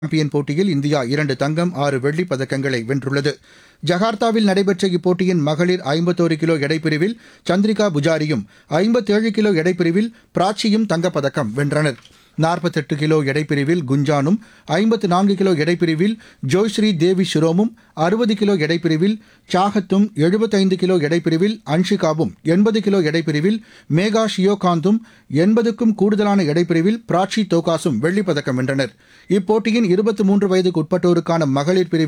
champion போட்டியில் India இரண்டு தங்கம் ஆறு வெள்ளிப் பதக்கங்களை வென்றுள்ளது ஜகார்த்தாவில் நடைபெற்ற இப்போட்டியின் மகளிர் ஐம்பத்தோரு கிலோ எடைப்பிரிவில் சந்திரிகா புஜாரியும் ஐம்பத்தேழு கிலோ எடைப்பிரிவில் பிராச்சியும் தங்கப்பதக்கம் வென்றனர் நாற்பத்தெட்டு கிலோ எடைப்பிரிவில் குஞ்சானும் ஐம்பத்து நான்கு கிலோ எடைப்பிரிவில் ஜோய்ஸ்ரீ தேவி ஷிரோமும் அறுபது கிலோ எடைப்பிரிவில் சாகத்தும் எழுபத்தைந்து கிலோ எடைப்பிரிவில் அன்ஷிகாவும் எண்பது கிலோ எடைப்பிரிவில் மேகா ஷியோகாந்தும் எண்பதுக்கும் கூடுதலான எடைப்பிரிவில் பிராச்சி தோகாசும் வெள்ளிப் பதக்கம் வென்றனர் இப்போட்டியின் இருபத்தி மூன்று வயதுக்கு உட்பட்டோருக்கான மகளிர் பிரிவில்